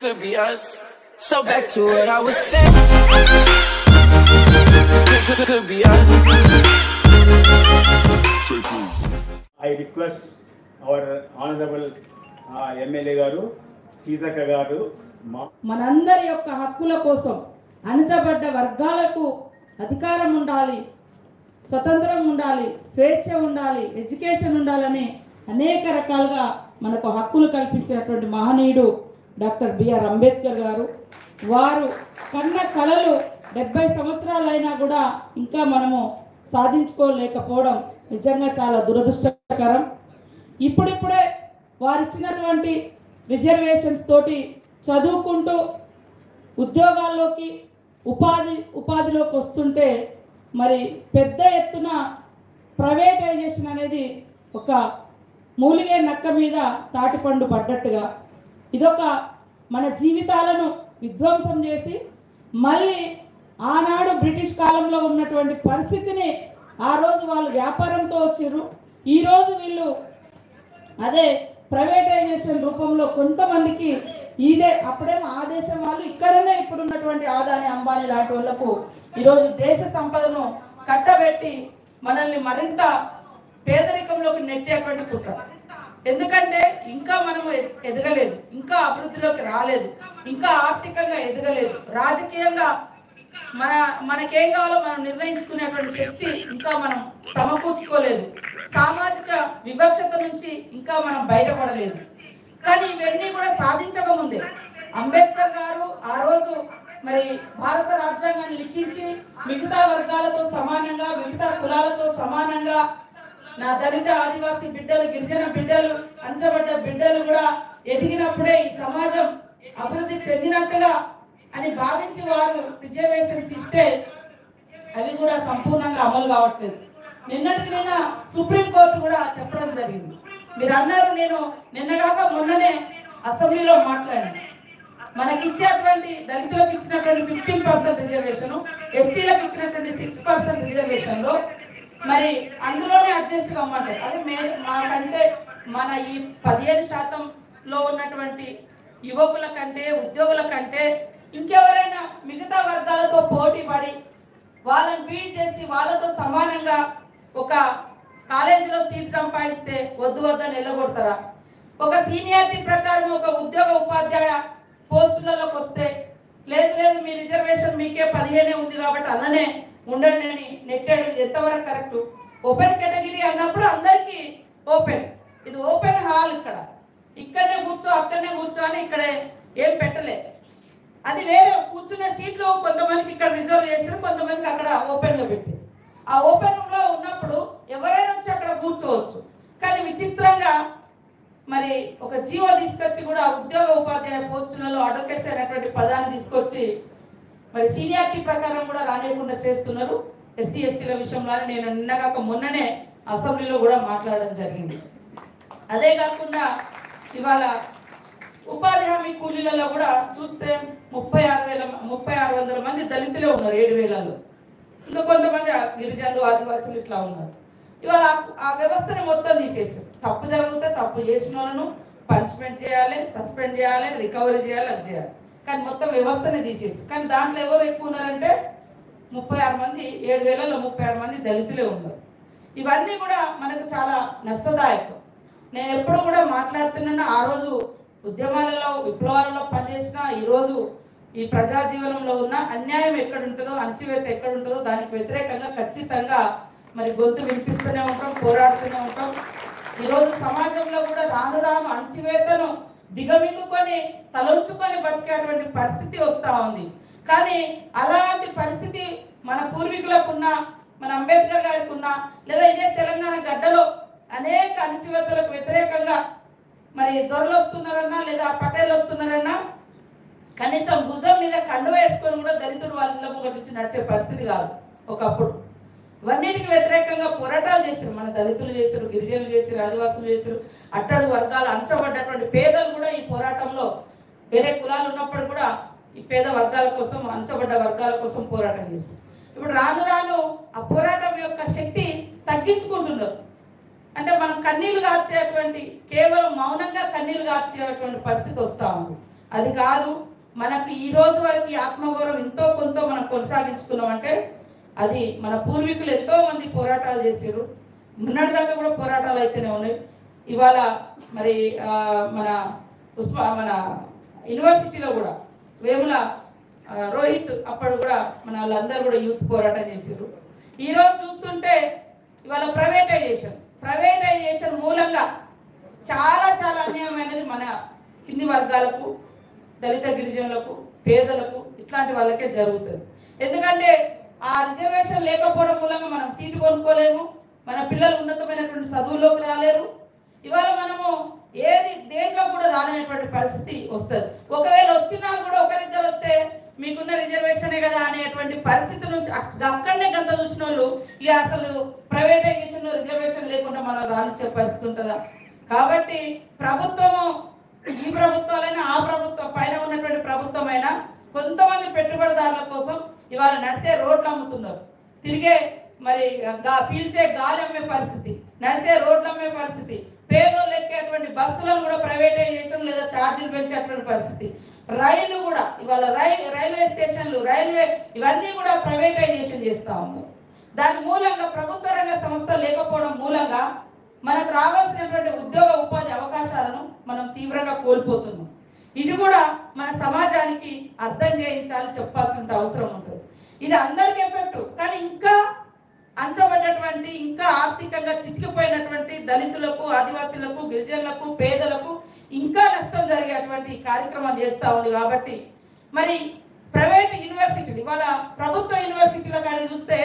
could be us. So back to what I was saying. Could, could, could be us. I request our honourable MLA గారు సీతక్క గారు మా మనందరి యొక్క హక్కుల కోసం అణచబడ్డ వర్గాలకు అధికారం ఉండాలి స్వతంత్రం ఉండాలి స్వేచ్ఛ ఉండాలి ఎడ్యుకేషన్ ఉండాలని అనేక రకాలుగా మనకు హక్కులు కల్పించినటువంటి మహనీయుడు డాక్టర్ బిఆర్ అంబేద్కర్ గారు వారు కన్న కళలు డెబ్బై సంవత్సరాలైనా కూడా ఇంకా మనము సాధించుకోలేకపోవడం నిజంగా చాలా దురదృష్టకరం ఇప్పుడిప్పుడే వారు ఇచ్చినటువంటి రిజర్వేషన్స్ తోటి చదువుకుంటూ ఉద్యోగాల్లోకి ఉపాధి ఉపాధిలోకి వస్తుంటే మరి పెద్ద ఎత్తున ప్రైవేటైజేషన్ అనేది ఒక మూలిగే నక్క మీద తాటిపండు పడ్డట్టుగా ఇదొక మన జీవితాలను విధ్వంసం చేసి మళ్ళీ ఆనాడు బ్రిటిష్ కాలంలో ఉన్నటువంటి పరిస్థితిని ఆ రోజు వాళ్ళు వ్యాపారంతో వచ్చిర్రు ఈ రోజు వీళ్ళు అదే ప్రైవేటైజేషన్ రూపంలో కొంతమందికి ఇదే అప్పుడేమో ఆ దేశం వాళ్ళు ఇక్కడనే ఇప్పుడు ఉన్నటువంటి ఆదాని అంబానీ లాంటి వాళ్ళకు ఈరోజు దేశ సంపదను కట్టబెట్టి మనల్ని మరింత పేదరికంలోకి నెట్టేటువంటి కుట్ర ఎందుకంటే ఇంకా మనము ఎ- ఎదగలేదు ఇంకా అభివృద్ధిలోకి రాలేదు ఇంకా ఆర్థికంగా ఎదగలేదు రాజకీయంగా మన మనకేం కావాలో మనం నిర్ణయించుకునేటువంటి శక్తి ఇంకా మనం సమకూర్చుకోలేదు సామాజిక వివక్షత నుంచి ఇంకా మనం బయటపడలేదు కానీ ఇవన్నీ కూడా సాధించకముందే అంబేద్కర్ గారు ఆ రోజు మరి భారత రాజ్యాంగాన్ని లిఖించి మిగతా వర్గాలతో సమానంగా మిగతా కులాలతో సమానంగా నా దళిత ఆదివాసీ బిడ్డలు గిరిజన బిడ్డలు అంచబడ్డ బిడ్డలు కూడా ఎదిగినప్పుడే ఈ సమాజం అభివృద్ధి చెందినట్టుగా అని భావించి వారు రిజర్వేషన్స్ ఇస్తే అవి కూడా సంపూర్ణంగా అమలు కావట్లేదు నిన్నటికి నిన్న సుప్రీంకోర్టు కూడా చెప్పడం జరిగింది మీరు అన్నారు నేను నిన్నగాక మొన్ననే అసెంబ్లీలో మాట్లాడాను మనకి ఇచ్చేటువంటి దళితులకు ఇచ్చినటువంటి ఫిఫ్టీన్ పర్సెంట్ రిజర్వేషన్ ఎస్టీలకు ఇచ్చినటువంటి సిక్స్ పర్సెంట్ రిజర్వేషన్ లో మరి అందులోనే అడ్జస్ట్ కమ్మంటారు అంటే మే మాకంటే మన ఈ పదిహేను శాతంలో ఉన్నటువంటి యువకుల కంటే ఉద్యోగుల కంటే ఇంకెవరైనా మిగతా వర్గాలతో పోటీ పడి వాళ్ళని బీట్ చేసి వాళ్ళతో సమానంగా ఒక కాలేజీలో సీట్ సంపాదిస్తే వద్దు వద్దని నిలబడతారా ఒక సీనియారిటీ ప్రకారం ఒక ఉద్యోగ ఉపాధ్యాయ పోస్టులలోకి వస్తే లేదు లేదు మీ రిజర్వేషన్ మీకే పదిహేనే ఉంది కాబట్టి అలానే ఉండండి అని నెట్టాడు ఇది ఎంతవరకు కరెక్ట్ ఓపెన్ కేటగిరీ అన్నప్పుడు అందరికీ ఓపెన్ ఇది ఓపెన్ హాల్ ఇక్కడ ఇక్కడనే కూర్చో అక్కడనే కూర్చో అని ఇక్కడ ఏం పెట్టలే అది వేరే కూర్చునే సీట్లు కొంతమందికి ఇక్కడ రిజర్వ్ చేసారు కొంతమందికి అక్కడ ఓపెన్ గా పెట్టారు ఆ ఓపెన్ లో ఉన్నప్పుడు ఎవరైనా వచ్చి అక్కడ కూర్చోవచ్చు కానీ విచిత్రంగా మరి ఒక జీవో తీసుకొచ్చి కూడా ఉద్యోగ ఉపాధ్యాయ పోస్టులలో అడ్వకేసీ అనేటువంటి పదాన్ని తీసుకొచ్చి మరి సీనియారిటీ ప్రకారం కూడా రానియకుండా చేస్తున్నారు ఎస్సీ ఎస్టీల విషయంలో నేను నిన్నగాక మొన్ననే అసెంబ్లీలో కూడా మాట్లాడడం జరిగింది అదే కాకుండా ఇవాళ ఉపాధి హామీ కూలీలలో కూడా చూస్తే ముప్పై ఆరు వేల ముప్పై ఆరు వందల మంది దళితులే ఉన్నారు ఏడు వేలలో ఇంకా కొంతమంది ఆ గిరిజనులు ఆదివాసులు ఇట్లా ఉన్నారు ఇవాళ ఆ- ఆ వ్యవస్థని మొత్తం తీసేసారు తప్పు జరిగితే తప్పు చేసిన వాళ్ళను పనిష్మెంట్ చేయాలి సస్పెండ్ చేయాలి రికవరీ చేయాలి అది చేయాలి కానీ మొత్తం వ్యవస్థని తీసేసి కానీ దాంట్లో ఎవరు ఎక్కువ ఉన్నారంటే ముప్పై ఆరు మంది ఏడు వేలలో ముప్పై ఆరు మంది దళితులే ఉన్నారు ఇవన్నీ కూడా మనకు చాలా నష్టదాయకం నేను ఎప్పుడు కూడా మాట్లాడుతున్నాను ఆ రోజు ఉద్యమాలలో విప్లవాలలో పనిచేసిన ఈరోజు ఈ ప్రజా జీవనంలో ఉన్న అన్యాయం ఎక్కడ ఉంటుందో అణచివేత ఎక్కడ ఉంటుందో దానికి వ్యతిరేకంగా ఖచ్చితంగా మరి గొంతు వినిపిస్తూనే ఉంటాం పోరాడుతూనే ఉంటాం ఈరోజు సమాజంలో కూడా రాను రాను అణచివేతను దిగమింగుకొని తలొంచుకొని బతికేటువంటి పరిస్థితి వస్తా ఉంది కానీ అలాంటి పరిస్థితి మన పూర్వీకులకున్న మన అంబేద్కర్ గారికి ఉన్న లేదా ఇదే తెలంగాణ గడ్డలో అనేక అణచివేతలకు వ్యతిరేకంగా మరి దొరలు వస్తున్నారన్నా లేదా పటేల్ వస్తున్నారన్నా కనీసం భుజం మీద కండు వేసుకొని కూడా దళితుడు వాళ్ళ ఇళ్ళ ముంగట నుంచి నడిచే పరిస్థితి కాదు ఒకప్పుడు ఇవన్నిటికి వ్యతిరేకంగా పోరాటాలు చేశారు మన దళితులు చేశారు గిరిజనులు చేశారు ఆదివాసులు చేశారు అట్టడుగు వర్గాలు అంచబడ్డటువంటి పేదలు కూడా ఈ పోరాటంలో వేరే కులాలు ఉన్నప్పుడు కూడా ఈ పేద వర్గాల కోసం అంచబడ్డ వర్గాల కోసం పోరాటం చేశారు ఇప్పుడు రాను రాను ఆ పోరాటం యొక్క శక్తి తగ్గించుకుంటున్నారు అంటే మనం కన్నీళ్లు కార్చేటువంటి కేవలం మౌనంగా కన్నీళ్లు కార్చేటువంటి పరిస్థితి వస్తా ఉంది అది కాదు మనకు ఈ రోజు వరకు ఈ ఆత్మగౌరవం ఎంతో కొంత మనం కొనసాగించుకున్నామంటే అది మన పూర్వీకులు ఎంతో మంది పోరాటాలు చేశారు మొన్నటిదాకా కూడా పోరాటాలు అయితేనే ఉన్నాయి ఇవాళ మరి ఆ, మన ఉస్మా మన యూనివర్సిటీలో కూడా వేముల ఆ, రోహిత్ అప్పుడు కూడా మన వాళ్ళందరూ కూడా యూత్ పోరాటం చేశారు ఈ రోజు చూస్తుంటే ఇవాళ ప్రైవేటైజేషన్ ప్రైవేటైజేషన్ మూలంగా చాలా చాలా అన్యాయమైనది మన కింది వర్గాలకు దళిత గిరిజనులకు పేదలకు ఇట్లాంటి వాళ్ళకే జరుగుతుంది ఎందుకంటే ఆ రిజర్వేషన్ లేకపోవడం మూలంగా మనం సీటు కొనుక్కోలేము మన పిల్లలు ఉన్నతమైనటువంటి చదువులోకి రాలేరు ఇవాళ మనము ఏది దేంట్లో కూడా రాలేనటువంటి పరిస్థితి వస్తుంది ఒకవేళ వచ్చినా కూడా ఒకరిద్దరు వస్తే మీకున్న రిజర్వేషనే కదా అనేటువంటి పరిస్థితి నుంచి అక్- అక్కడనే గంత చూసిన వాళ్ళు ఇక అసలు ప్రైవేటైజేషన్ లో రిజర్వేషన్ లేకుండా మనం రానిచ్చే పరిస్థితి ఉంటుందా కాబట్టి ప్రభుత్వము ఈ ప్రభుత్వాలైనా ఆ ప్రభుత్వం పైన ఉన్నటువంటి ప్రభుత్వమైనా కొంతమంది పెట్టుబడిదారుల కోసం ఇవాళ నడిచే రోడ్లు అమ్ముతున్నారు తిరిగే మరి గా పీల్చే గాలి అమ్మే పరిస్థితి నడిచే రోడ్లు అమ్మే పరిస్థితి పేదోళ్ళు ఎక్కేటువంటి బస్సులను కూడా ప్రైవేటైజేషన్ లేదా ఛార్జీలు పెంచేటువంటి పరిస్థితి రైళ్లు కూడా ఇవాళ రైల్ రైల్వే స్టేషన్లు రైల్వే ఇవన్నీ కూడా ప్రైవేటైజేషన్ చేస్తా ఉన్నారు దాని మూలంగా ప్రభుత్వ రంగ సంస్థ లేకపోవడం మూలంగా మనకు రావాల్సినటువంటి ఉద్యోగ ఉపాధి అవకాశాలను మనం తీవ్రంగా కోల్పోతున్నాం ఇది కూడా మన సమాజానికి అర్థం చేయించాలి చెప్పాల్సిన అవసరం ఉంటుంది ఇది అందరికి ఎఫెక్ట్ కానీ ఇంకా అంచబడ్డటువంటి ఇంకా ఆర్థికంగా చితికిపోయినటువంటి దళితులకు ఆదివాసీలకు గిరిజనులకు పేదలకు ఇంకా నష్టం జరిగేటువంటి కార్యక్రమం చేస్తా ఉంది కాబట్టి మరి ప్రైవేట్ యూనివర్సిటీలు ఇవాళ ప్రభుత్వ యూనివర్సిటీల కానీ చూస్తే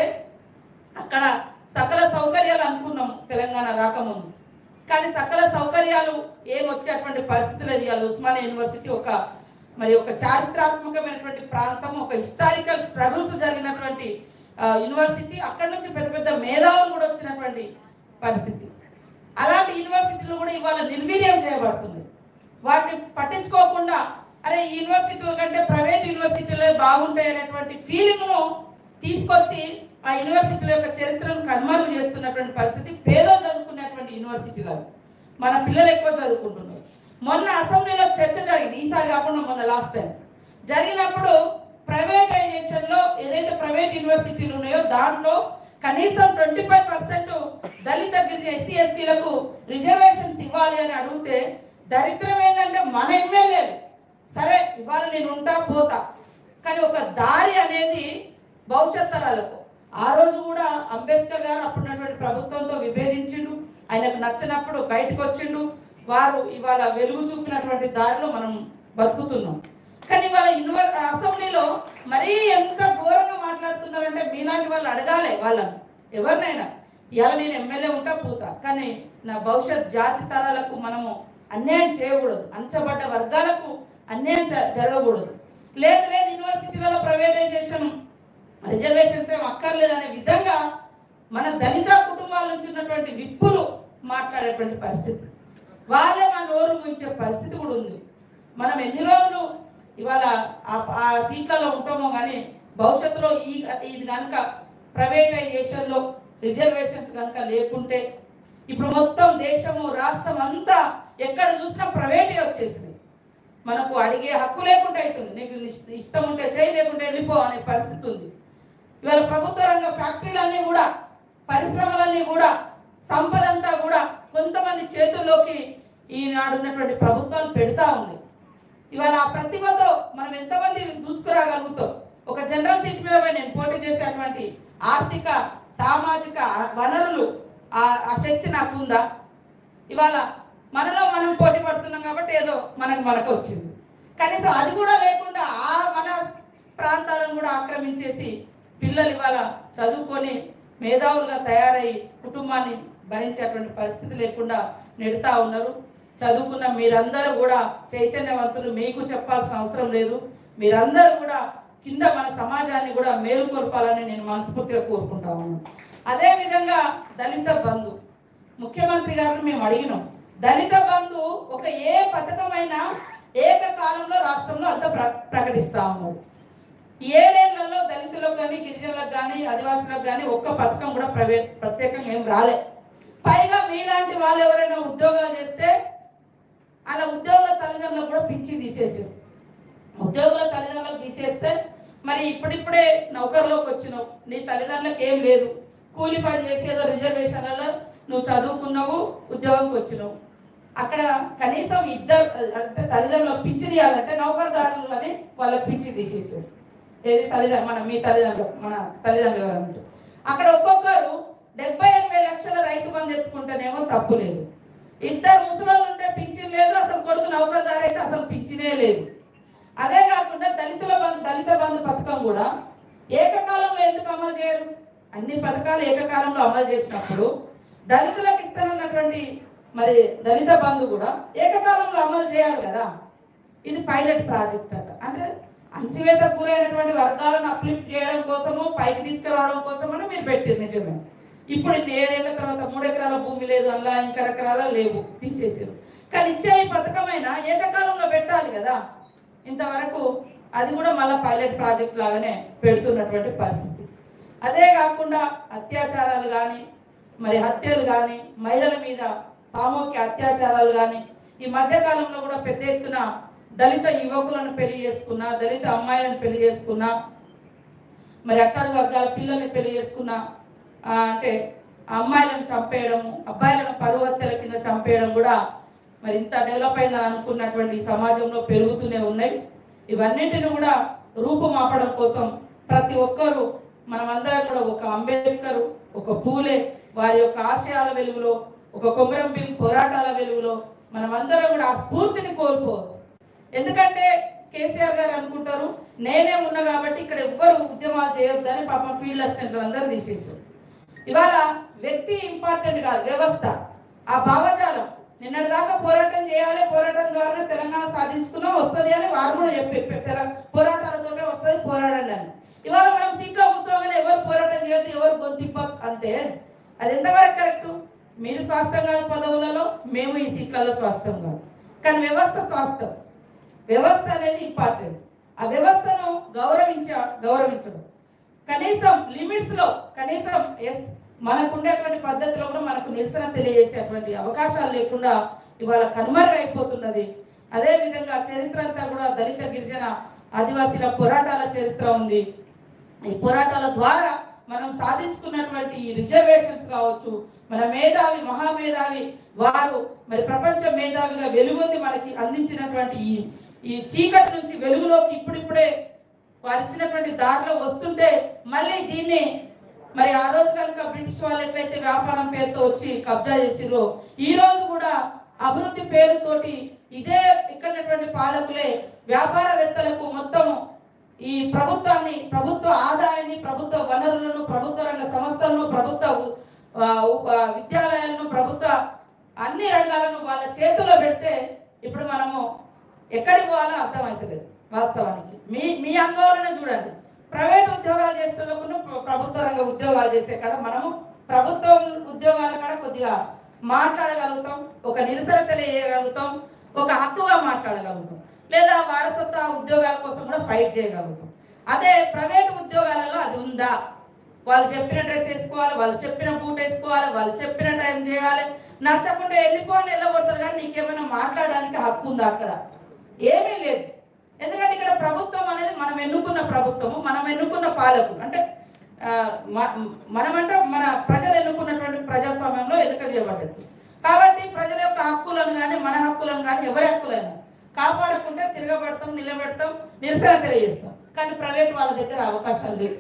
అక్కడ సకల సౌకర్యాలు అనుకున్నాం తెలంగాణ రాకముందు కానీ సకల సౌకర్యాలు ఏం వచ్చేటువంటి పరిస్థితి లేదు ఇవాళ ఉస్మానియా యూనివర్సిటీ ఒక మరి ఒక చారిత్రాత్మకమైనటువంటి ప్రాంతం ఒక హిస్టారికల్ స్ట్రగుల్స్ జరిగినటువంటి ఆ, యూనివర్సిటీ అక్కడ నుంచి పెద్ద పెద్ద మేధావులు కూడా వచ్చినటువంటి పరిస్థితి అలాంటి యూనివర్సిటీలు కూడా ఇవాళ నిర్వీర్యం చేయబడుతుంది వాటిని పట్టించుకోకుండా అరే ఈ యూనివర్సిటీల కంటే ప్రైవేట్ యూనివర్సిటీలే బాగుంటాయి అనేటువంటి ఫీలింగ్ను తీసుకొచ్చి ఆ యూనివర్సిటీల యొక్క చరిత్రను కనుమరుగు చేస్తున్నటువంటి పరిస్థితి పేదలు చదువుకునేటువంటి యూనివర్సిటీలు అవి. మన పిల్లలు ఎక్కువ చదువుకుంటున్నారు మొన్న అసెంబ్లీలో చర్చ జరిగింది ఈసారి కాకుండా మొన్న లాస్ట్ టైం జరిగినప్పుడు ప్రైవేటైజేషన్ లో ఏదైతే ప్రైవేట్ యూనివర్సిటీలు ఉన్నాయో దాంట్లో కనీసం ట్వంటీ ఫైవ్ పర్సెంట్ దళిత గిరిజన ఎస్సీ ఎస్టీలకు రిజర్వేషన్స్ ఇవ్వాలి అని అడిగితే దరిద్రం ఏంటంటే మన ఎమ్మెల్యేలు సరే ఇవాళ నేను ఉంటా పోతా కానీ ఒక దారి అనేది భవిష్యత్ తరాలకు ఆ రోజు కూడా అంబేద్కర్ గారు అప్పుడున్నటువంటి ప్రభుత్వంతో విభేదించిండు ఆయనకు నచ్చినప్పుడు బయటకు వచ్చిండు వారు ఇవాళ వెలుగు చూపినటువంటి దారిలో మనం బతుకుతున్నాం కానీ ఇవాళ యూనివర్ అసెంబ్లీలో మరీ ఎంత ఘోరంగా మాట్లాడుతున్నారంటే మీలాంటి వాళ్ళు అడగాలి వాళ్ళని ఎవరినైనా ఇవాళ నేను ఎమ్మెల్యే ఉంటా పోతా కానీ నా భవిష్యత్ జాతి తరాలకు మనము అన్యాయం చేయకూడదు అంచబడ్డ వర్గాలకు అన్యాయం జ- జరగకూడదు లేదు లేదు యూనివర్సిటీలలో ప్రైవేటైజేషన్ రిజర్వేషన్స్ ఏం అక్కర్లేదనే విధంగా మన దళిత కుటుంబాల నుంచి ఉన్నటువంటి విప్పులు మాట్లాడేటువంటి పరిస్థితి వాళ్ళే మన నోరు ముయించే పరిస్థితి కూడా ఉంది మనం ఎన్ని రోజులు ఇవాళ ఆ- ఆ సీట్లలో ఉంటామో కానీ భవిష్యత్తులో ఈ ఇది కనుక ప్రైవేటైజేషన్లో రిజర్వేషన్స్ కనుక లేకుంటే ఇప్పుడు మొత్తం దేశము రాష్ట్రం అంతా ఎక్కడ చూసినా ప్రైవేటే వచ్చేసింది మనకు అడిగే హక్కు లేకుండా అవుతుంది నీకు ఇష్ట- ఇష్టం ఉంటే చేయి లేకుంటే వెళ్ళిపో అనే పరిస్థితి ఉంది ఇవాళ ప్రభుత్వ రంగ ఫ్యాక్టరీలన్నీ కూడా పరిశ్రమలన్నీ కూడా సంపద అంతా కూడా కొంతమంది చేతుల్లోకి ఈనాడు ఉన్నటువంటి ప్రభుత్వాలు పెడతా ఉంది ఇవాళ ఆ ప్రతిభతో మనం ఎంతమంది దూసుకురాగలుగుతాం ఒక జనరల్ సీట్ మీద పోయి నేను పోటీ చేసేటువంటి ఆర్థిక సామాజిక వనరులు ఆ ఆ శక్తి నాకు ఉందా ఇవాళ మనలో మనం పోటీ పడుతున్నాం కాబట్టి ఏదో మనకు మనకు వచ్చింది కనీసం అది కూడా లేకుండా ఆ మన ప్రాంతాలను కూడా ఆక్రమించేసి పిల్లలు ఇవాళ చదువుకొని మేధావులుగా తయారై కుటుంబాన్ని భరించేటువంటి పరిస్థితి లేకుండా నెడుతా ఉన్నారు చదువుకున్న మీరందరూ కూడా చైతన్యవంతులు మీకు చెప్పాల్సిన అవసరం లేదు మీరందరూ కూడా కింద మన సమాజాన్ని కూడా మేలుకొల్పాలని నేను మనస్ఫూర్తిగా కోరుకుంటా ఉన్నాను అదే విధంగా దళిత బంధు ముఖ్యమంత్రి గారిని మేము అడిగినాం దళిత బంధు ఒక ఏ పథకమైనా ఏకకాలంలో రాష్ట్రంలో అంత ప్ర ప్రకటిస్తా ఉన్నారు ఏడేళ్లలో దళితులకు కానీ గిరిజనులకు కానీ ఆదివాసులకు కానీ ఒక్క పథకం కూడా ప్రైవేట్ ప్రత్యేకంగా ఏం రాలే పైగా మీలాంటి వాళ్ళు ఎవరైనా ఉద్యోగాలు చేస్తే అలా ఉద్యోగుల తల్లిదండ్రులకు కూడా పింఛన్ తీసేసారు తీసేస్తే మరి ఇప్పుడిప్పుడే నౌకర్లోకి వచ్చినావు నీ తల్లిదండ్రులకు ఏం లేదు కూలి పని చేసేదో రిజర్వేషన్లలో నువ్వు చదువుకున్నావు ఉద్యోగంకి వచ్చినావు అక్కడ కనీసం ఇద్దరు అంటే తల్లిదండ్రులకు పింఛన్ ఇవ్వాలంటే నౌకర్దారులు అని వాళ్ళకి పింఛన్ తీసేసారు ఏది తల్లిదండ్రులు మన మీ తల్లిదండ్రులు మన తల్లిదండ్రులు ఎవరు అంటూ అక్కడ ఒక్కొక్కరు డెబ్బై ఎనభై లక్షల రైతు బంధు ఎత్తుకుంటేనేమో తప్పు లేదు ఇద్దరు ముసలోళ్ళు ఉంటే పింఛన్ లేదు అసలు కొడుకు నౌకర్దారు అయితే అసలు పింఛనే లేదు అదే కాకుండా దళితుల బంధు దళిత బంధు పథకం కూడా ఏకకాలంలో ఎందుకు అమలు చేయరు అన్ని పథకాలు ఏకకాలంలో అమలు చేసినప్పుడు దళితులకు ఇస్తానన్నటువంటి మరి దళిత బంధు కూడా ఏకకాలంలో అమలు చేయాలి కదా ఇది పైలట్ ప్రాజెక్ట్ అట అంటే అణచివేత గురైనటువంటి వర్గాలను అప్లిఫ్ట్ చేయడం కోసము పైకి తీసుకురావడం కోసమని మీరు పెట్టారు నిజమే ఇప్పుడు ఇన్ని ఏడేళ్ల తర్వాత మూడు ఎకరాల భూమి లేదు అలా ఇంకా ఎకరాల లేవు తీసేసారు కానీ ఇచ్చే ఈ పథకమైనా ఏకకాలంలో పెట్టాలి కదా ఇంతవరకు అది కూడా మళ్ళీ పైలట్ ప్రాజెక్ట్ లాగానే పెడుతున్నటువంటి పరిస్థితి అదే కాకుండా అత్యాచారాలు కానీ మరి హత్యలు కానీ మహిళల మీద సామూహిక అత్యాచారాలు కానీ ఈ మధ్య కాలంలో కూడా పెద్ద ఎత్తున దళిత యువకులను పెళ్లి చేసుకున్నా దళిత అమ్మాయిలను పెళ్లి చేసుకున్నా మరి అట్టడుగు వర్గాల పిల్లల్ని పెళ్లి చేసుకున్న ఆ, అంటే ఆ అమ్మాయిలను చంపేయడము అబ్బాయిలను పరువు హత్యల కింద చంపేయడం కూడా మరి ఇంత డెవలప్ అయిందని అనుకున్నటువంటి ఈ సమాజంలో పెరుగుతూనే ఉన్నాయి ఇవన్నింటిని కూడా రూపుమాపడం కోసం ప్రతి ఒక్కరూ మనమందరం కూడా ఒక అంబేద్కర్ ఒక పూలే వారి యొక్క ఆశయాల వెలుగులో ఒక కొమరం భీం పోరాటాల వెలుగులో మనమందరం కూడా ఆ స్ఫూర్తిని కోల్పోరు ఎందుకంటే కేసీఆర్ గారు అనుకుంటారు నేనే ఉన్నా కాబట్టి ఇక్కడ ఎవ్వరు ఉద్యమాలు చేయొద్దని పాపం ఫీల్డ్ అసిస్టెంట్లు అందరూ తీసేసారు ఇవాళ వ్యక్తి ఇంపార్టెంట్ కాదు వ్యవస్థ ఆ భావజాలం నిన్నటి దాకా పోరాటం చేయాలి పోరాటం ద్వారా తెలంగాణ సాధించుకున్నా వస్తుంది అని వారు కూడా చెప్పి తెల- పోరాటాలతోనే వస్తుంది పోరాడండి అని ఇవాళ మనం సీట్లో కూర్చోగానే ఎవరు పోరాటం చేయొద్దు ఎవరు గొంతిప్ప అంటే అది ఎంతవరకు కరెక్ట్ మీరు స్వాస్థ్యం కాదు పదవులలో మేము ఈ సీట్లలో స్వాస్థ్యం కాదు కానీ వ్యవస్థ స్వాస్థ్యం వ్యవస్థ అనేది ఇంపార్టెంట్ ఆ వ్యవస్థను గౌరవించ గౌరవించడం కనీసం లిమిట్స్ లో కనీసం ఎస్ మనకు ఉండేటువంటి పద్ధతిలో కూడా మనకు నిరసన తెలియజేసేటువంటి అవకాశాలు లేకుండా ఇవాళ కనుమరుగైపోతున్నది అదే విధంగా చరిత్ర అంతా కూడా దళిత గిరిజన ఆదివాసీల పోరాటాల చరిత్ర ఉంది ఈ పోరాటాల ద్వారా మనం సాధించుకున్నటువంటి ఈ రిజర్వేషన్స్ కావచ్చు మన మేధావి మహామేధావి వారు మరి ప్రపంచ మేధావిగా వెలుగొంది మనకి అందించినటువంటి ఈ ఈ చీకటి నుంచి వెలుగులోకి ఇప్పుడిప్పుడే వారు ఇచ్చినటువంటి దారిలో వస్తుంటే మళ్ళీ దీన్ని మరి ఆ రోజు కనుక బ్రిటిష్ వాళ్ళు ఎట్లయితే వ్యాపారం పేరుతో వచ్చి కబ్జా చేసిరో ఈ రోజు కూడా అభివృద్ధి పేరుతోటి ఇదే ఇక్కడటువంటి పాలకులే వ్యాపారవేత్తలకు మొత్తం ఈ ప్రభుత్వాన్ని ప్రభుత్వ ఆదాయాన్ని ప్రభుత్వ వనరులను ప్రభుత్వ రంగ సంస్థలను ప్రభుత్వ ఉ- ఆ, ఉ- ఆ, విద్యాలయాలను ప్రభుత్వ అన్ని రంగాలను వాళ్ళ చేతిలో పెడితే ఇప్పుడు మనము ఎక్కడికి పోవాలో అర్థమవుతలేదు వాస్తవానికి మీ మీ అనుభవాలను చూడండి ప్రైవేట్ ఉద్యోగాలు చేసేటప్పుడు ప్రభుత్వ రంగ ఉద్యోగాలు చేసే కాడ మనము ప్రభుత్వం ఉద్యోగాల కాడ కొద్దిగా మాట్లాడగలుగుతాం ఒక నిరసన తెలియజేయగలుగుతాం ఒక హక్కుగా మాట్లాడగలుగుతాం లేదా వారసత్వ ఉద్యోగాల కోసం కూడా ఫైట్ చేయగలుగుతాం అదే ప్రైవేట్ ఉద్యోగాలలో అది ఉందా వాళ్ళు చెప్పిన డ్రెస్ వేసుకోవాలి వాళ్ళు చెప్పిన బూట్ వేసుకోవాలి వాళ్ళు చెప్పిన టైం చేయాలి నచ్చకుండా వెళ్ళిపోవాలి వెళ్ళగొడతారు కానీ నీకేమైనా మాట్లాడడానికి హక్కు ఉందా అక్కడ ఏమీ లేదు ఎందుకంటే ఇక్కడ ప్రభుత్వం అనేది మనం ఎన్నుకున్న ప్రభుత్వము మనం ఎన్నుకున్న పాలకులు అంటే ఆ, మ- మనమంటే మన ప్రజలు ఎన్నుకున్నటువంటి ప్రజాస్వామ్యంలో ఎన్నిక చేయబడ్డది కాబట్టి ప్రజల యొక్క హక్కులను కానీ మన హక్కులను కానీ ఎవరి హక్కులైనా కాపాడకుండా తిరగబడతాం నిలబెడతాం నిరసన తెలియజేస్తాం కానీ ప్రైవేట్ వాళ్ళ దగ్గర అవకాశాలు లేవు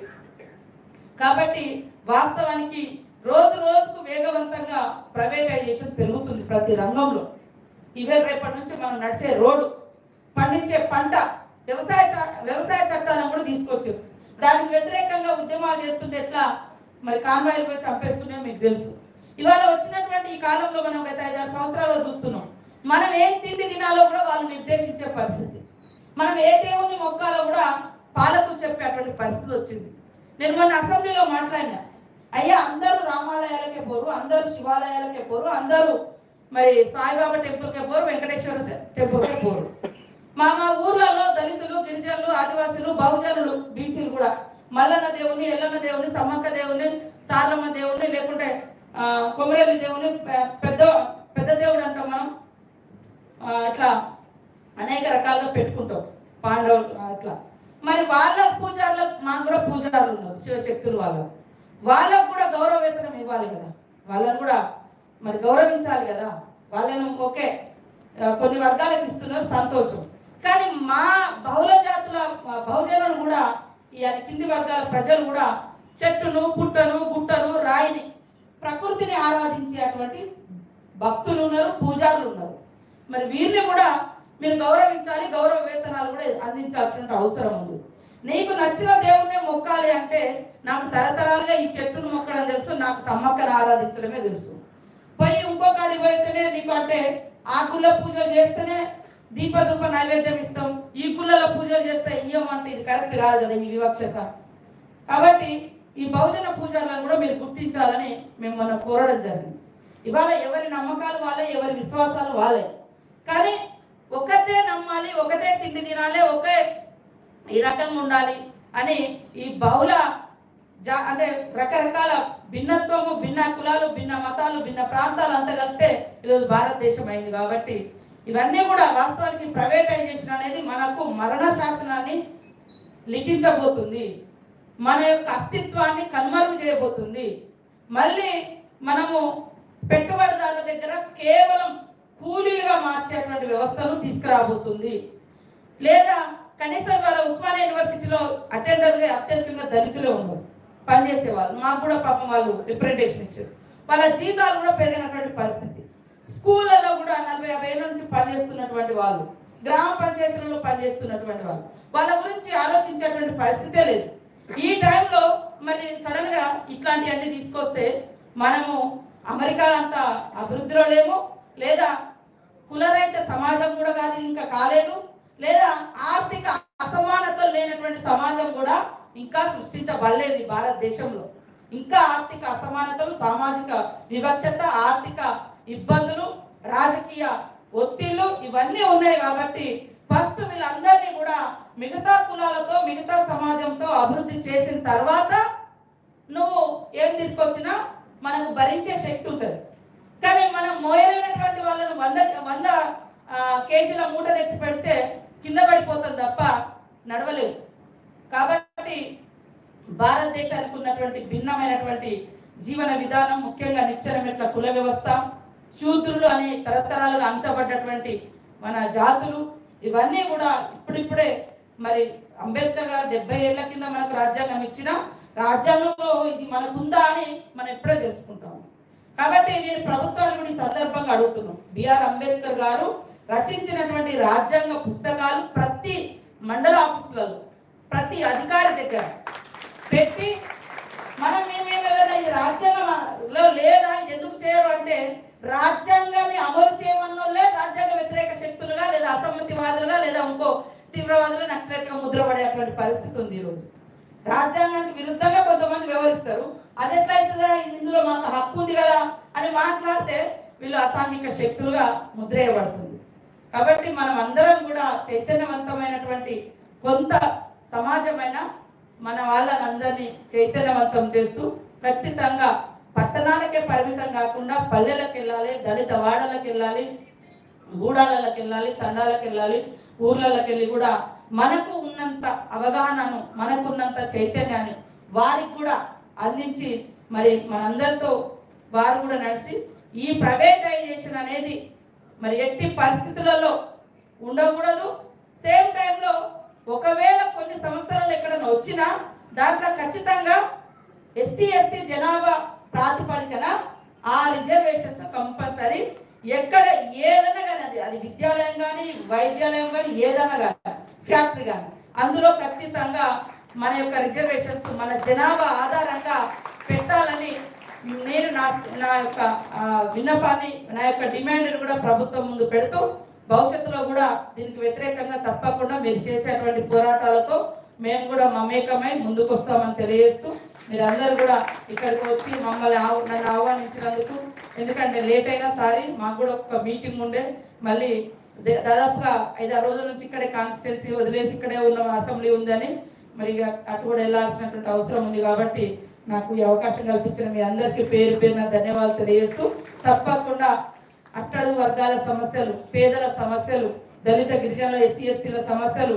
కాబట్టి వాస్తవానికి రోజు రోజుకు వేగవంతంగా ప్రైవేటైజేషన్ పెరుగుతుంది ప్రతి రంగంలో ఇవే రేపటి నుంచి మనం నడిచే రోడ్డు పండించే పంట వ్యవసాయ చ- వ్యవసాయ చట్టాలను కూడా తీసుకొచ్చారు దానికి వ్యతిరేకంగా ఉద్యమాలు చేస్తుంటే ఎట్లా మరి కాన్వాయిలు పోయి చంపేస్తుండే మీకు తెలుసు ఇవాళ వచ్చినటువంటి ఈ కాలంలో మనం గత ఐదారు సంవత్సరాలు చూస్తున్నాం మనం ఏం తిండి తినాలో కూడా వాళ్ళు నిర్దేశించే పరిస్థితి మనం ఏ దేవుణ్ణి మొక్కాలో కూడా పాలకులు చెప్పేటువంటి పరిస్థితి వచ్చింది నేను మొన్న అసెంబ్లీలో మాట్లాడినా అయ్యా అందరూ రామాలయాలకే పోరు అందరూ శివాలయాలకే పోరు అందరూ మరి సాయిబాబా టెంపుల్కే పోరు వెంకటేశ్వర టెంపుల్కే పోరు మా మా ఊర్లలో దళితులు గిరిజనులు ఆదివాసులు బహుజనులు బీసీలు కూడా మల్లన్న దేవుని ఎల్లన్న దేవుని సమ్మక్క దేవుని సారమ్మ దేవుని లేకుంటే ఆ, కొమరెల్లి దేవుని పె- పెద్ద పెద్ద దేవుడు అంటాం మనం ఆ, ఇట్లా అనేక రకాలుగా పెట్టుకుంటాం పాండవులు ఆ, ఇట్లా మరి వాళ్ళ పూజారులు మాకు కూడా పూజారులు ఉన్నారు శివశక్తులు వాళ్ళు వాళ్ళకు కూడా గౌరవ వేతనం ఇవ్వాలి కదా వాళ్ళని కూడా మరి గౌరవించాలి కదా వాళ్ళను ఓకే ఆ, కొన్ని వర్గాలకు ఇస్తున్నారు సంతోషం కానీ మా బహుళ జాతుల ఆ, బహుజనులు కూడా ఈ అన్ని కింది వర్గాల ప్రజలు కూడా చెట్టును పుట్టను గుట్టను రాయిని ప్రకృతిని ఆరాధించేటువంటి భక్తులు ఉన్నారు పూజారులు ఉన్నారు మరి వీరిని కూడా మీరు గౌరవించాలి గౌరవ వేతనాలు కూడా అందించాల్సిన అవసరం ఉంది నీకు నచ్చిన దేవుణ్ణి మొక్కాలి అంటే నాకు తరతరాలుగా ఈ చెట్టును మొక్కడం తెలుసు నాకు సమ్మక్కను ఆరాధించడమే తెలుసు పోయి ఇంకో కాడికి పోయితేనే నీకు అంటే ఆ గుళ్ళ పూజలు చేస్తేనే దీప ధూప నైవేద్యం ఇస్తాం ఈ గుళ్ళలో పూజలు చేస్తే ఇయ్యమంటే ఇది కరెక్ట్ కాదు కదా ఈ వివక్షత కాబట్టి ఈ బహుజన పూజలను కూడా మీరు గుర్తించాలని మేము మొన్న కోరడం జరిగింది ఇవాళ ఎవరి నమ్మకాలు వాళ్ళే ఎవరి విశ్వాసాలు వాళ్ళే కానీ ఒకటే నమ్మాలి ఒకటే తిండి తినాలి ఒకే ఈ రకంగా ఉండాలి అని ఈ బహుళ జా అంటే రకరకాల భిన్నత్వము భిన్న కులాలు భిన్న మతాలు భిన్న ప్రాంతాలు అంతా కలిస్తే ఈరోజు భారతదేశం అయింది కాబట్టి ఇవన్నీ కూడా వాస్తవానికి ప్రైవేటైజేషన్ అనేది మనకు మరణ శాసనాన్ని లిఖించబోతుంది మన యొక్క అస్తిత్వాన్ని కనుమరుగు చేయబోతుంది మళ్ళీ మనము పెట్టుబడిదారుల దగ్గర కేవలం కూలీగా మార్చేటువంటి వ్యవస్థను తీసుకురాబోతుంది లేదా కనీసం వాళ్ళ ఉస్మానియా యూనివర్సిటీలో అటెండర్గా అత్యధికంగా దళితులే ఉన్నారు పనిచేసే వాళ్ళు మాకు కూడా పాపం వాళ్ళు రిప్రజెంటేషన్ ఇచ్చారు వాళ్ళ జీతాలు కూడా పెరిగినటువంటి పరిస్థితి స్కూళ్ళలో కూడా నలభై యాభై ఏళ్ళ నుంచి పనిచేస్తున్నటువంటి వాళ్ళు గ్రామ పంచాయతీలలో పనిచేస్తున్నటువంటి వాళ్ళు వాళ్ళ గురించి ఆలోచించేటువంటి పరిస్థితే లేదు ఈ టైంలో మరి సడన్ గా ఇట్లాంటివన్నీ తీసుకొస్తే మనము అమెరికా అంత అభివృద్ధిలో లేము లేదా కులరహిత సమాజం కూడా కాదు ఇంకా కాలేదు లేదా ఆర్థిక అసమానతలు లేనటువంటి సమాజం కూడా ఇంకా సృష్టించబడలేదు ఈ భారతదేశంలో ఇంకా ఆర్థిక అసమానతలు సామాజిక వివక్షత ఆర్థిక ఇబ్బందులు రాజకీయ ఒత్తిళ్లు ఇవన్నీ ఉన్నాయి కాబట్టి ఫస్ట్ వీళ్ళందరినీ కూడా మిగతా కులాలతో మిగతా సమాజంతో అభివృద్ధి చేసిన తర్వాత నువ్వు ఏం తీసుకొచ్చినా మనకు భరించే శక్తి ఉంటుంది కానీ మనం మోయలేనటువంటి వాళ్ళను వంద వంద ఆ, కేజీల మూట తెచ్చి పెడితే కింద పడిపోతుంది తప్ప నడవలేవు కాబట్టి భారతదేశానికి ఉన్నటువంటి భిన్నమైనటువంటి జీవన విధానం ముఖ్యంగా నిచ్చెన మెట్ల కుల వ్యవస్థ శూద్రులు అని తరతరాలుగా అంచబడ్డటువంటి మన జాతులు ఇవన్నీ కూడా ఇప్పుడిప్పుడే మరి అంబేద్కర్ గారు డెబ్బై ఏళ్ల కింద మనకు రాజ్యాంగం ఇచ్చిన రాజ్యాంగంలో ఇది మనకుందా అని మనం ఇప్పుడే తెలుసుకుంటాం కాబట్టి నేను ప్రభుత్వాన్ని కూడా ఈ సందర్భంగా అడుగుతున్నాను బిఆర్ అంబేద్కర్ గారు రచించినటువంటి రాజ్యాంగ పుస్తకాలు ప్రతి మండల ఆఫీసులలో ప్రతి అధికారి దగ్గర పెట్టి మనం మేమేం లేదన్నా ఇది రాజ్యాంగంలో లేదా ఇది ఎందుకు చేయరు అంటే రాజ్యాంగాన్ని అమలు చేయమన్నోళ్ళే రాజ్యాంగ వ్యతిరేక శక్తులుగా లేదా అసమ్మతివాదులుగా లేదా ఇంకో తీవ్రవాదులు నక్సలైట్గా ముద్రపడేటువంటి పరిస్థితి ఉంది ఈరోజు రాజ్యాంగానికి విరుద్ధంగా కొంతమంది వ్యవహరిస్తారు అది ఎట్లా అవుతుందా ఇది ఇందులో మాకు హక్కు ఉంది కదా అని మాట్లాడితే వీళ్ళు అసాంఘిక శక్తులుగా ముద్రేయబడుతుంది కాబట్టి మనం అందరం కూడా చైతన్యవంతమైనటువంటి కొంత సమాజమైన మన వాళ్ళని అందరినీ చైతన్యవంతం చేస్తూ ఖచ్చితంగా పట్టణాలకే పరిమితం కాకుండా పల్లెలకు వెళ్ళాలి దళిత వాడలకు వెళ్ళాలి గూడాలకు వెళ్ళాలి తండాలకు వెళ్ళాలి ఊర్లలోకి వెళ్ళి కూడా మనకు ఉన్నంత అవగాహనను మనకున్నంత చైతన్యాన్ని వారికి కూడా అందించి మరి మనందరితో వారు కూడా నడిచి ఈ ప్రైవేటైజేషన్ అనేది మరి ఎట్టి పరిస్థితులలో ఉండకూడదు సేమ్ టైంలో ఒకవేళ కొన్ని సంస్థలు ఎక్కడైనా వచ్చినా దాంట్లో ఖచ్చితంగా ఎస్సీ ఎస్టీ జనాభా ప్రాతిపదికన ఆ రిజర్వేషన్స్ కంపల్సరీ ఎక్కడ ఏదైనా కానీ అది అది విద్యాలయం కానీ వైద్యాలయం కానీ ఏదైనా కానీ ఫ్యాక్టరీ కానీ అందులో ఖచ్చితంగా మన యొక్క రిజర్వేషన్స్ మన జనాభా ఆధారంగా పెట్టాలని నేను నా నా యొక్క ఆ, విన్నపాన్ని నా యొక్క డిమాండ్ని కూడా ప్రభుత్వం ముందు పెడుతూ భవిష్యత్తులో కూడా దీనికి వ్యతిరేకంగా తప్పకుండా మీరు చేసేటువంటి పోరాటాలతో మేము కూడా మమేకమై ముందుకు వస్తామని తెలియజేస్తూ మీరందరూ కూడా ఇక్కడికి వచ్చి మమ్మల్ని ఆహ్- నన్ను ఆహ్వానించినందుకు ఎందుకంటే లేట్ అయినా సారీ మాకు కూడా ఒక మీటింగ్ ఉండే మళ్ళీ దే- దాదాపుగా ఐదారు రోజుల నుంచి ఇక్కడే కాన్స్టిట్యున్సీ వదిలేసి ఇక్కడే ఉన్న అసెంబ్లీ ఉందని మరి ఇక అటు కూడా వెళ్ళాల్సినటువంటి అవసరం ఉంది కాబట్టి నాకు ఈ అవకాశం కల్పించిన మీ అందరికీ పేరు పేరున ధన్యవాదాలు తెలియజేస్తూ తప్పకుండా అట్టడుగు వర్గాల సమస్యలు పేదల సమస్యలు దళిత గిరిజనుల ఎస్సీ ఎస్టీల సమస్యలు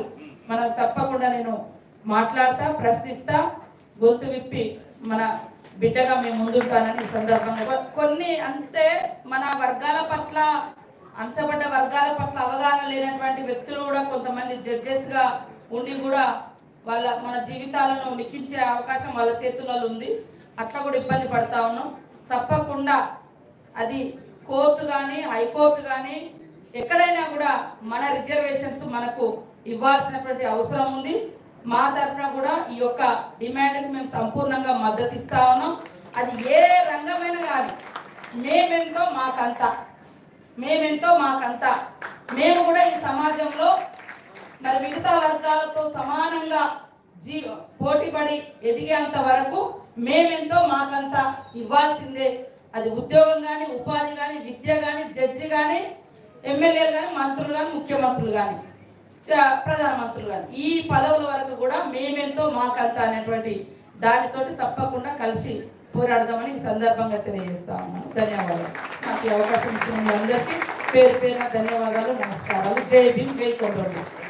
మనం తప్పకుండా నేను మాట్లాడతా ప్రశ్నిస్తా గొంతు విప్పి మన బిడ్డగా మేము ముందుంటానని ఈ సందర్భంగా కొ- కొన్ని అంటే మన వర్గాల పట్ల అంచబడ్డ వర్గాల పట్ల అవగాహన లేనటువంటి వ్యక్తులు కూడా కొంతమంది జడ్జెస్ గా ఉండి కూడా వాళ్ళ మన జీవితాలను లిఖించే అవకాశం వాళ్ళ చేతుల్లో ఉంది అట్లా కూడా ఇబ్బంది పడతా ఉన్నాం తప్పకుండా అది కోర్టు కానీ హైకోర్టు కానీ ఎక్కడైనా కూడా మన రిజర్వేషన్స్ మనకు ఇవ్వాల్సినటువంటి అవసరం ఉంది మా తరఫున కూడా ఈ యొక్క డిమాండ్కి మేము సంపూర్ణంగా మద్దతు ఇస్తా ఉన్నాం అది ఏ రంగమైనా కానీ మేమెంతో మాకంతా మేమెంతో మాకంతా మేము కూడా ఈ సమాజంలో మరి మిగతా వర్గాలతో సమానంగా జీ పోటీపడి ఎదిగేంత వరకు మేమెంతో మాకంతా ఇవ్వాల్సిందే అది ఉద్యోగం కానీ ఉపాధి కానీ విద్య కానీ జడ్జి కానీ ఎమ్మెల్యేలు కానీ మంత్రులు కానీ ముఖ్యమంత్రులు కానీ ప్రధానమంత్రులు కానీ ఈ పదవుల వరకు కూడా మేమెంతో మాకంతా అనేటువంటి దానితోటి తప్పకుండా కలిసి పోరాడదామని ఈ సందర్భంగా తెలియజేస్తా ఉన్నాను ధన్యవాదాలు నాకు ఈ అవకాశం ఇచ్చిన మీ అందరికీ పేరు పేరున ధన్యవాదాలు నమస్కారాలు జై భీమ్ జై కొండ